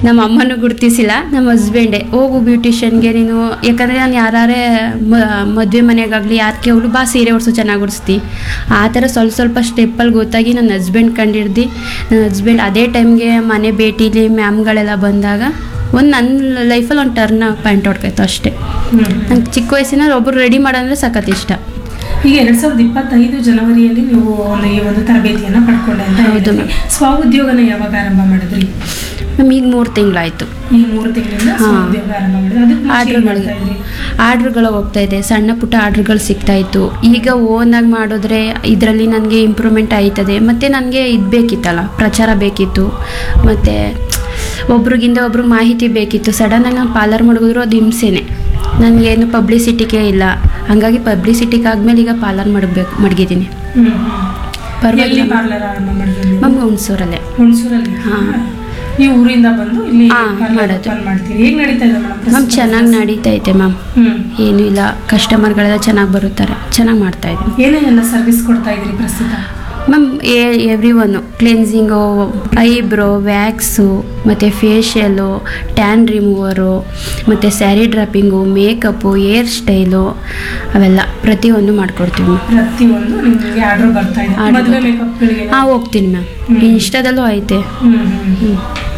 ನಮ್ಮ ಅಮ್ಮನೂ ಗುರ್ತಿಸಿಲ್ಲ ನಮ್ಮ ಹಸ್ಬೆಂಡೇ ಹೋಗು ಬ್ಯೂಟಿಷಿಯನ್ಗೆ ನೀನು ಯಾಕಂದರೆ ನಾನು ಯಾರೇ ಮದುವೆ ಮನೆಗಾಗಲಿ ಯಾರಿಗೆ ಅವಳು ಬಾ ಸೀರೆ ಉಡ್ಸು ಚೆನ್ನಾಗಿ ಉಡಿಸ್ತಿ ಆ ಥರ ಸ್ವಲ್ಪ ಸ್ವಲ್ಪ ಸ್ಟೆಪ್ಪಲ್ಲಿ ಗೊತ್ತಾಗಿ ನನ್ನ ಹಸ್ಬೆಂಡ್ ಕಂಡಿಡ್ದು ನನ್ನ ಹಸ್ಬೆಂಡ್ ಅದೇ ಟೈಮ್ಗೆ ಮನೆ ಭೇಟಿಲಿ ಮ್ಯಾಮ್ಗಳೆಲ್ಲ ಬಂದಾಗ ಒಂದು ನನ್ನ ಲೈಫಲ್ಲಿ ಒಂದು ಟರ್ನ್ ಪಾಯಿಂಟ್ ಹೊಡ್ಕೈತು ಅಷ್ಟೇ ಹ್ಮ್. ನಂಗೆ ಚಿಕ್ಕ ವಯಸ್ಸಿನಲ್ಲಿ ಒಬ್ಬರು ರೆಡಿ ಮಾಡೋಂದ್ರೆ ಸಖತ್ ಇಷ್ಟ ಈಗ ಎರಡ್ ಸಾವಿರದ ಇಪ್ಪತ್ತೈದು ಜನವರಿಯಲ್ಲಿ ನೀವು ಒಂದು ಈ ಒಂದು ತರಬೇತಿಯನ್ನ ಪಡ್ಕೊಂಡೆ ಅಂತ ಹೌದು ಹೇಳಿದ್ರಿ. ಸ್ವಉದ್ಯೋಗನ ಯಾವಾಗ ಆರಂಭ ಮಾಡಿದ್ರಿ ನಮ್ಗೆ ಈಗ ಮೂರು ತಿಂಗಳಾಯಿತು ಈ ಮೂರು ತಿಂಗಳಿಂದ ಹಾ. ಸ್ವಉದ್ಯೋಗ ಆರಂಭ ಮಾಡಿದ್ರಿ ಅದಕ್ಕೆ ಮುಂಚೆ ಏನ್ ಮಾಡ್ತಾ ಆರ್ಡ್ರ್ಗಳಿಗೆ ಇದ್ರಿ ಆರ್ಡ್ರ್ಗಳು ಹೋಗ್ತಾ ಇದೆ ಸಣ್ಣ ಪುಟ್ಟ ಆರ್ಡ್ರ್ಗಳು ಸಿಗ್ತಾ ಇತ್ತು ಈಗ ಓನಾಗಿ ಮಾಡಿದ್ರೆ ಇದರಲ್ಲಿ ನನಗೆ ಇಂಪ್ರೂವ್ಮೆಂಟ್ ಆಯ್ತದೆ ಮತ್ತು ನನಗೆ ಇದು ಬೇಕಿತ್ತಲ್ಲ ಪ್ರಚಾರ ಬೇಕಿತ್ತು ಮತ್ತು ಒಬ್ರಿಗಿಂದ ಒಬ್ರಿಗೆ ಮಾಹಿತಿ ಬೇಕಿತ್ತು ಸಡನ್ನಾಗಿ ನಾನು ಪಾರ್ಲರ್ ಮಾಡಿದ್ರು ಅದು ಹಿಂಸೆನೆ ನನಗೇನು ಪಬ್ಲಿಸಿಟಿಗೆ ಇಲ್ಲ ಹಾಗಾಗಿ ಪಬ್ಲಿಸಿಟಿಗೆ ಆದಮೇಲೆ ಈಗ ಪಾರ್ಲರ್ ಮಾಡಬೇಕು ಮಡಗಿದ್ದೀನಿ ಹ್ಮ್ ಹ್ಮ್. ಪರವಾಗಿಲ್ಲ. ಎಲ್ಲಿ ಪಾರ್ಲರ್ ಆರಂಭ ಮಾಡಿದ್ರಿ ನೀವು? ಮಮ್ಮ ಹುಣಸೂರಲ್ಲೇ ಹುಣಸೂರಲ್ಲಿ ಹಾ. ನೀವು ಊರಿಂದ ಬಂದು ಇಲ್ಲಿ ಹಾ, ಪಾರ್ಲರ್ ಮಾಡೋದು. ಓಪನ್ ಮಾಡ್ತೀರಿ ಹೇಗ್ ನಡೀತಾ ಇದೆ ಮೇಡಮ್ ಮ್ಯಾಮ್ ಚೆನ್ನಾಗಿ ನಡೀತಾ ಐತೆ ಮ್ಯಾಮ್ ಹ್ಮ್ ಏನೂ ಇಲ್ಲ ಕಸ್ಟಮರ್ಗಳೆಲ್ಲ ಚೆನ್ನಾಗಿ ಬರುತ್ತಾರೆ ಚೆನ್ನಾಗಿ ಮಾಡ್ತಾ ಇದ್ದೀನಿ ಏನೇನೆಲ್ಲ ಸರ್ವಿಸ್ ಕೊಡ್ತಾ ಇದ್ರಿ ಪ್ರಸ್ತುತ ma'am every one cleansing eyebrow wax ಮತ್ತು ಫೇಶಿಯಲು ಟ್ಯಾನ್ ರಿಮೂವರು ಮತ್ತು sari draping makeup hair style ಅವೆಲ್ಲ ಪ್ರತಿಯೊಂದು ಮಾಡಿಕೊಡ್ತೀವಿ ಮ್ಯಾಮ್ ಪ್ರತಿಯೊಂದು ನಿಮಗೆ ಆರ್ಡರ್ ಬರ್ತಾ ಇದೆ Order ಮದುವೆ ಬರ್ತಾ- ಮೇಕಪ್ಗಳಿಗೆ ಹಾಂ ಹೋಗ್ತೀನಿ ಮ್ಯಾಮ್ ಹ್ಮ್. ಇನ್ಸ್ಟಾದಲ್ಲೂ ಐತೆ ಹ್ಮ್ ಹ್ಮ್ ಹ್ಞೂ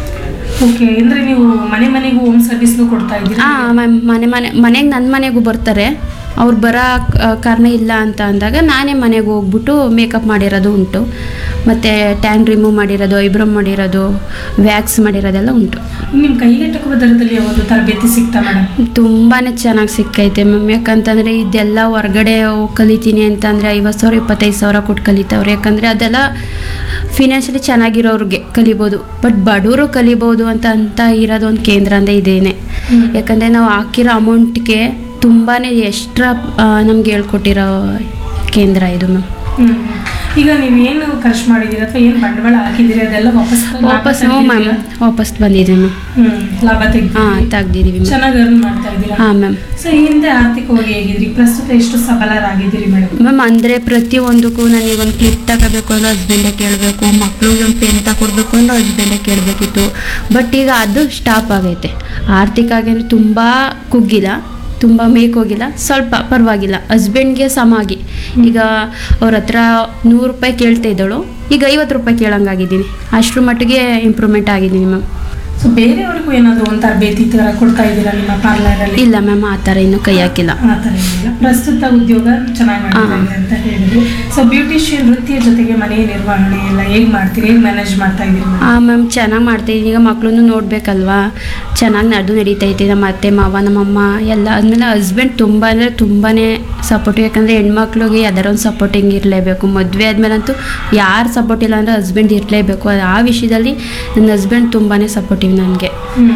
ಓಕೆ ಅಂದ್ರೆ ನೀವು ಮನೆ ಮನೆಗೂ ಹೋಮ್ ಸರ್ವಿಸ್ನು ಕೊಡ್ತಾ ಇದ್ದೀರಿ ಹಾಂ ಮ್ಯಾಮ್ ಮನೆ ಮನೆ ಮನೆಗೆ ನನ್ನ ಮನೆಗೂ ಬರ್ತಾರೆ ಅವ್ರು ಬರೋ ಕ- ಕಾರಣ ಇಲ್ಲ ಅಂತ ಅಂದಾಗ ನಾನೇ ಮನೆಗೆ ಹೋಗ್ಬಿಟ್ಟು ಮೇಕಪ್ ಮಾಡಿರೋದು ಉಂಟು ಮತ್ತು ಟ್ಯಾನ್ ರಿಮೂವ್ ಮಾಡಿರೋದು ಐಬ್ರೋ ಮಾಡಿರೋದು ವ್ಯಾಕ್ಸ್ ಮಾಡಿರೋದೆಲ್ಲ ಉಂಟು ನಿಮ್ ಕೈಗೆಟಕುವ ದರದಲ್ಲಿ ಒಂದು ತರಬೇತಿ ಸಿಗ್ತಾ ಮೇಡಮ್ ತುಂಬಾ ಚೆನ್ನಾಗಿ ಸಿಕ್ಕೈತೆ ಮ್ಯಾಮ್ ಯಾಕಂತಂದರೆ ಇದೆಲ್ಲ ಹೊರ್ಗಡೆ ಹೋಗ್ ಕಲಿತೀನಿ ಅಂತಂದರೆ ಐವತ್ತು ಸಾವಿರ ಇಪ್ಪತ್ತೈದು ಸಾವಿರ ಕೊಟ್ಟು ಕಲಿತವ್ರೆ ಯಾಕಂದರೆ ಅದೆಲ್ಲ ಫಿನಾನ್ಷಿಯಲಿ ಚೆನ್ನಾಗಿರೋರಿಗೆ ಕಲಿಬೋದು ಬಟ್ ಬಡವರು ಕಲಿಬೋದು ಅಂತ ಅಂತ ಇರೋದು ಒಂದು ಕೇಂದ್ರ ಅಂದರೆ ಇದೇನೆ ಹ್ಮ್. ಯಾಕಂದರೆ ನಾವು ಹಾಕಿರೋ ಅಮೌಂಟ್ಗೆ ತುಂಬಾ ಎಕ್ಸ್ಟ್ರಾ ನಮ್ಗೆ ಹೇಳ್ಕೊಟ್ಟಿರೋ ಕೇಂದ್ರ ಇದು ಮ್ಯಾಮ್ ಹ್ಮ್ ಈಗ ನೀವು ಏನು ಖರ್ಚು ಮಾಡಿದ್ದೀರಿ ಅಥವಾ ಏನು ಬಂಡವಾಳ ಹಾಕಿದ್ದೀರಿ ಅದೆಲ್ಲ ವಾಪಸ್ ಲಾಭ ವಾಪಸ್ ಹ್ಞೂ ಮ್ಯಾಮ್ ತೆಗ್ದಿದ್ದೀರಾ? ವಾಪಸ್ ಬಂದಿದೆ ಮ್ಯಾಮ್ ಹ್ಮ್ ಲಾಭ ತೆಗ್ದು ಹಾಂ ತೆಗ್ದಿದ್ದೀವಿ ಮ್ಯಾಮ್ ಚೆನ್ನಾಗಿ ಅರ್ನ್ ಮಾಡ್ತಾ ಇದ್ದೀರಾ ಹಾಂ ಮ್ಯಾಮ್ ಸೊ ಈ ಹಿಂದೆ ಆರ್ಥಿಕವಾಗಿ ಹೇಗಿದ್ರಿ ಪ್ರಸ್ತುತ ಎಷ್ಟು ಸಬಲರಾಗಿದ್ದೀರಿ ಮೇಡಮ್ ಮ್ಯಾಮ್ ಅಂದರೆ ಪ್ರತಿಯೊಂದಕ್ಕೂ ನನಗೆ ಒಂದು ಕ್ಲಿಪ್ ತಗೋಬೇಕು ಅಂದ್ರೆ ಹಸ್ಬೆಂಡೇ ಕೇಳಬೇಕು ಮಕ್ಳಿಗೆ ಒಂದು ಪೆನ್ ತಗೊಡ್ಬೇಕು ಅಂದ್ರೆ ಹಸ್ಬೆಂಡೇ ಕೇಳಬೇಕಿತ್ತು ಬಟ್ ಈಗ ಅದು ಸ್ಟಾಪ್ ಆಗೈತೆ ಆರ್ಥಿಕ ಅಂದರೆ ತುಂಬ ಕುಗ್ಗಿಲ್ಲ ತುಂಬ ಮೇಕೋಗಿಲ್ಲ ಸ್ವಲ್ಪ ಪರವಾಗಿಲ್ಲ ಹಸ್ಬೆಂಡ್ಗೆ ಸಮಾಗಿ ಈಗ ಅವ್ರ ಹತ್ರ ನೂರು ರೂಪಾಯಿ ಕೇಳ್ತಾ ಇದ್ದಳು ಈಗ ಐವತ್ತು ರೂಪಾಯಿ ಕೇಳಂಗಾಗಿದ್ದೀನಿ ಅಷ್ಟ್ರ ಮಟ್ಟಿಗೆ ಇಂಪ್ರೂವ್ಮೆಂಟ್ ಆಗಿದ್ದೀನಿ ಮ್ಯಾಮ್ ಸೊ ಬೇರೆಯವ್ರಿಗೂ ಏನಾದರೂ ಒಂದು ತರಬೇತಿ ತರ ಕೊಡ್ತಾ ಇದ್ದೀರಾ ನಿಮ್ಮ ಪಾರ್ಲರ್ ಅಲ್ಲಿ ಇಲ್ಲ ಮ್ಯಾಮ್ ಆ ಥರ ಇನ್ನೂ ಕೈ ಹಾಕಿಲ್ಲ ಆ ಥರ ಏನಿಲ್ಲ ಪ್ರಸ್ತುತ ಉದ್ಯೋಗ ಚೆನ್ನಾಗಿ ಮಾಡ್ತಾ ಇದೆ ಅಂತ ಹೇಳಿದ್ರು ಸೊ ಬ್ಯೂಟಿಷಿಯನ್ ವೃತ್ತಿಯ ಜೊತೆಗೆ ಮನೆಯ ನಿರ್ವಹಣೆ ಎಲ್ಲ ಹೇಗ್ ಮಾಡ್ತೀರಿ ಹೇಗ್ ಮ್ಯಾನೇಜ್ ಮಾಡ್ತಾ ಇದ್ದೀರಿ ಮೇಡಮ್ ಹಾಂ ಮ್ಯಾಮ್ ಚೆನ್ನಾಗಿ ಮಾಡ್ತಾಯಿದ್ದೀನಿ ಈಗ ಮಕ್ಕಳನ್ನು ನೋಡಬೇಕಲ್ವಾ ಚೆನ್ನಾಗಿ ನಡೆದು ನಡೀತೈತೆ ನಮ್ಮ ಅತ್ತೆ ಮಾವ ನಮ್ಮಮ್ಮ ಎಲ್ಲ ಆದಮೇಲೆ ಹಸ್ಬೆಂಡ್ ತುಂಬ ಅಂದರೆ ತುಂಬಾ ಸಪೋರ್ಟಿವ್ ಯಾಕಂದರೆ ಹೆಣ್ಮಕ್ಳಿಗೆ ಯಾವ್ದಾರ ಒಂದು ಸಪೋರ್ಟಿಂಗ್ ಇರಲೇಬೇಕು ಮದುವೆ ಆದಮೇಲಂತೂ ಯಾರು ಸಪೋರ್ಟ್ ಇಲ್ಲ ಅಂದರೆ ಹಸ್ಬೆಂಡ್ ಇರಲೇಬೇಕು ಆ ವಿಷಯದಲ್ಲಿ ನನ್ನ ಹಸ್ಬೆಂಡ್ ತುಂಬಾ ಸಪೋರ್ಟಿವ್ ನನಗೆ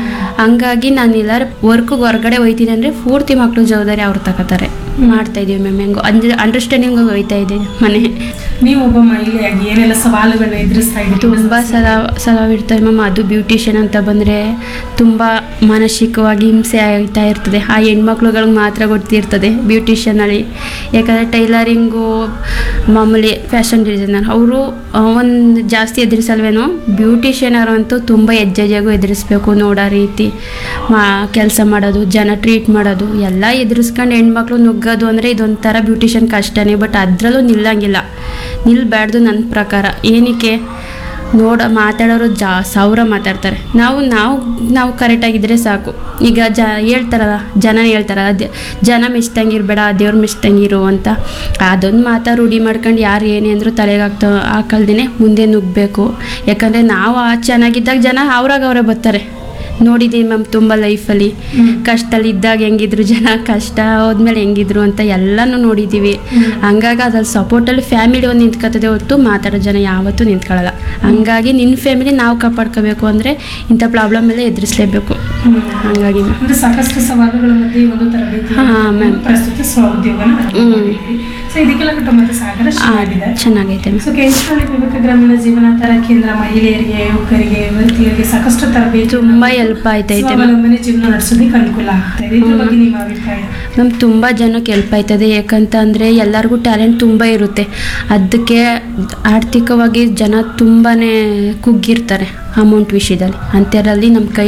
ಹಂಗಾಗಿ ನಾನು ಎಲ್ಲಾರು ವರ್ಕ್ಗೆ ಹೊರಗಡೆ ಹೋಯ್ತೀನಿ ಅಂದರೆ ಪೂರ್ತಿ ಮಕ್ಕಳು ಜವಾಬ್ದಾರಿ ಅವ್ರು ತಗೋತಾರೆ ಮಾಡ್ತಾ ಇದೀವಿ ಮ್ಯಾಮ್ ಹೆಂಗೋ ಅಂದ್ರೆ ಅಂಡರ್ಸ್ಟ್ಯಾಂಡಿಂಗ್ ಹೋಯ್ತಾ ಇದ್ದೀನಿ ಮನೆ ನೀವು ಒಬ್ಬ ಮಹಿಳೆಯಾಗಿ ಏನೆಲ್ಲ ಸವಾಲುಗಳನ್ನ ಎದುರಿಸ್ತಾ ಇದ್ದೀರಿ ತುಂಬ ಸಲ ಸಲವಿರ್ತದೆ ಮ್ಯಾಮ್ ಅದು ಬ್ಯೂಟಿಷಿಯನ್ ಅಂತ ಬಂದರೆ ತುಂಬ ಮಾನಸಿಕವಾಗಿ ಹಿಂಸೆ ಆಗ್ತಾ ಇರ್ತದೆ ಆ ಹೆಣ್ಮಕ್ಳುಗಳಿಗೆ ಮಾತ್ರ ಗೊತ್ತಿರ್ತದೆ ಬ್ಯೂಟಿಷಿಯನಲ್ಲಿ ಯಾಕಂದರೆ ಟೈಲರಿಂಗು ಮಾಮೂಲಿ ಫ್ಯಾಷನ್ ಡಿಸೈನರ್ ಅವರು ಒಂದು ಜಾಸ್ತಿ ಎದುರಿಸಲ್ವೇನೋ ಬ್ಯೂಟಿಷಿಯನರು ಅಂತೂ ತುಂಬ ಹೆಜ್ಜೆಜೆಗೂ ಎದುರಿಸ್ಬೇಕು ನೋಡೋ ರೀತಿ ಮಾ ಕೆಲಸ ಮಾಡೋದು ಜನ ಟ್ರೀಟ್ ಮಾಡೋದು ಎಲ್ಲ ಎದುರಿಸ್ಕೊಂಡು ಹೆಣ್ಮಕ್ಳು ನುಗ್ಗೋದು ಅಂದರೆ ಇದೊಂಥರ ಬ್ಯೂಟಿಷಿಯನ್ ಕಷ್ಟನೇ ಬಟ್ ಅದರಲ್ಲೂ ನಿಲ್ಲಂಗಿಲ್ಲ ನಿಲ್ಬಾರ್ದು ನನ್ನ ಪ್ರಕಾರ ಏನಕ್ಕೆ ನೋಡ ಮಾತಾಡೋರು ಜಾ ಸಾವಿರ ಮಾತಾಡ್ತಾರೆ ನಾವು ನಾವು ನಾವು ಕರೆಕ್ಟಾಗಿದ್ದರೆ ಸಾಕು ಈಗ ಜ ಹೇಳ್ತಾರಲ್ಲ ಜನ ಹೇಳ್ತಾರ ಅದೇ ಜನ ಮೆಚ್ತಂಗಿರ್ಬೇಡ ದೇವ್ರ ಮೆಚ್ತಂಗಿರು ಅಂತ ಅದೊಂದು ಮಾತಾ ರೂಢಿ ಮಾಡ್ಕೊಂಡು ಯಾರು ಏನೇ ಅಂದರೂ ತಲೆಗೆ ಹಾಕ್ತಾ ಹಾಕಲ್ದೇ ಮುಂದೆ ನುಗ್ಗಬೇಕು ಯಾಕಂದರೆ ನಾವು ಆ ಚೆನ್ನಾಗಿದ್ದಾಗ ಜನ ಅವ್ರಾಗ ಅವರೇ ಬರ್ತಾರೆ ನೋಡಿದ್ದೀನಿ ಮ್ಯಾಮ್ ತುಂಬ ಲೈಫಲ್ಲಿ ಹ್ಮ್. ಕಷ್ಟದಲ್ಲಿ ಇದ್ದಾಗ ಹೆಂಗಿದ್ರು ಜನ ಕಷ್ಟ ಹೋದ್ಮೇಲೆ ಹೆಂಗಿದ್ರು ಅಂತ ಎಲ್ಲನೂ ನೋಡಿದ್ದೀವಿ ಹ್ಮ್. ಹಂಗಾಗಿ ಅದ್ರಲ್ಲಿ ಸಪೋರ್ಟಲ್ಲಿ ಫ್ಯಾಮಿಲಿ ಒಂದು ನಿಂತ್ಕೊತದೆ ಹೊರತು ಮಾತಾಡೋ ಜನ ಯಾವತ್ತೂ ನಿಂತ್ಕೊಳ್ಳಲ್ಲ ಹಂಗಾಗಿ ನಿನ್ನ ಫ್ಯಾಮಿಲಿ ನಾವು ಕಾಪಾಡ್ಕೋಬೇಕು ಅಂದರೆ ಇಂಥ ಪ್ರಾಬ್ಲಮ್ ಎಲ್ಲ ಎದುರಿಸಲೇಬೇಕು ಹ್ಮ್. ಹಂಗಾಗಿ ma'am. ಅಂದ್ರೆ ಸಾಕಷ್ಟು ಸವಾಲುಗಳ ಮಧ್ಯೆ ಈ ಒಂದು ತರಬೇತಿ ಹಾ, ma'am. ಪ್ರಸ್ತುತ ಸ್ವಉದ್ಯೋಗನ ಸೊ ಇದಕ್ಕೆಲ್ಲ ಕುಟುಂಬದ ಸಹಕಾರ ಆ, ಚೆನ್ನಾಗಿದೆ ಚೆನ್ನಾಗೈತೆ ಮ್ಯಾಮ್ ಸೊ ಕೆಂಚನಹಳ್ಳಿ ವಿವೇಕ ಗ್ರಾಮೀಣ ಜೀವನಾಧಾರ ಕೇಂದ್ರ ಮಹಿಳೆಯರಿಗೆ ಯುವಕರಿಗೆ ಯುವತಿಯರಿಗೆ ಸಾಕಷ್ಟು ತರಬೇತಿ ತುಂಬ ಹೆಲ್ಪ್ ಆಯ್ತೈತೆ ಮ್ಯಾಮ್ ಸ್ವಾವಲಂಬನೆ ಜೀವನ ನಡೆಸೋದಕ್ಕೆ ಅನುಕೂಲ ಆಗ್ತಾ ಇದೆ ಇದ್ರ ಬಗ್ಗೆ ನಿಮ್ಮ ಅಭಿಪ್ರಾಯ ಮ್ಯಾಮ್ ತುಂಬ ಜನಕ್ಕೆ ಹೆಲ್ಪ್ ಆಯ್ತದೆ ಯಾಕಂತ ಅಂದರೆ ಎಲ್ಲರಿಗೂ ಟ್ಯಾಲೆಂಟ್ ತುಂಬ ಇರುತ್ತೆ ಅದಕ್ಕೆ ಆರ್ಥಿಕವಾಗಿ ಜನ ತುಂಬಾ ಕುಗ್ಗಿರ್ತಾರೆ ಅಮೌಂಟ್ ವಿಷಯದಲ್ಲಿ ಅಂಥದ್ರಲ್ಲಿ ನಮ್ಮ ಕೈ